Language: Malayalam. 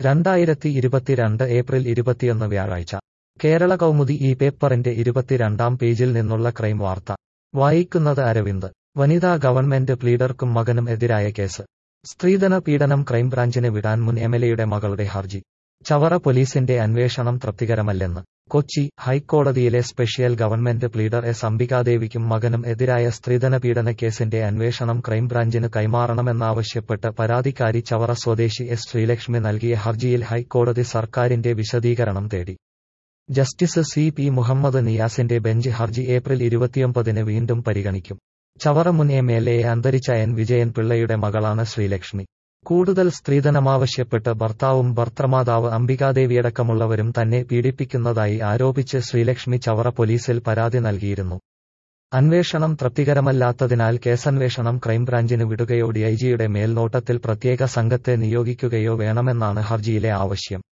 രണ്ടായിരത്തി ഇരുപത്തിരണ്ട് ഏപ്രിൽ ഇരുപത്തിയൊന്ന് വ്യാഴാഴ്ച കേരള കൗമുദി ഈ പേപ്പറിന്റെ ഇരുപത്തിരണ്ടാം പേജിൽ നിന്നുള്ള ക്രൈം വാർത്ത വായിക്കുന്നത് അരവിന്ദ് വനിതാ ഗവൺമെന്റ് പ്ലീഡർക്കും മകനും എതിരായ കേസ് സ്ത്രീധന പീഡനം ക്രൈംബ്രാഞ്ചിന് വിടാൻ മുൻ എംഎൽഎയുടെ മകളുടെ ഹർജി ചവറ പോലീസിന്റെ അന്വേഷണം തൃപ്തികരമല്ലെന്ന് കൊച്ചി ഹൈക്കോടതിയിലെ സ്പെഷ്യൽ ഗവൺമെന്റ് പ്ലീഡർ എസ് അംബികാദേവിക്കും മകനും എതിരായ സ്ത്രീധന പീഡന കേസിന്റെ അന്വേഷണം ക്രൈംബ്രാഞ്ചിന് കൈമാറണമെന്നാവശ്യപ്പെട്ട് പരാതിക്കാരി ചവറ സ്വദേശി എസ് ശ്രീലക്ഷ്മി നൽകിയ ഹർജിയിൽ ഹൈക്കോടതി സർക്കാരിന്റെ വിശദീകരണം തേടി ജസ്റ്റിസ് സി പി മുഹമ്മദ് നിയാസിന്റെ ബെഞ്ച് ഹർജി ഏപ്രിൽ ഇരുപത്തിയൊമ്പതിന് വീണ്ടും പരിഗണിക്കും ചവറ മുൻ എം എൽ എ അന്തരിച്ച എൻ വിജയൻ പിള്ളയുടെ മകളാണ് ശ്രീലക്ഷ്മി കൂടുതൽ സ്ത്രീധനമാവശ്യപ്പെട്ട് ഭർത്താവും ഭർത്തൃമാതാവ് അംബികാദേവിയടക്കമുള്ളവരും തന്നെ പീഡിപ്പിക്കുന്നതായി ആരോപിച്ച് ശ്രീലക്ഷ്മി ചവറ പോലീസിൽ പരാതി നൽകിയിരുന്നു അന്വേഷണം തൃപ്തികരമല്ലാത്തതിനാൽ കേസന്വേഷണം ക്രൈംബ്രാഞ്ചിന് വിടുകയോ ഡിഐജിയുടെ മേൽനോട്ടത്തിൽ പ്രത്യേക സംഘത്തെ നിയോഗിക്കുകയോ വേണമെന്നാണ് ഹർജിയിലെ ആവശ്യം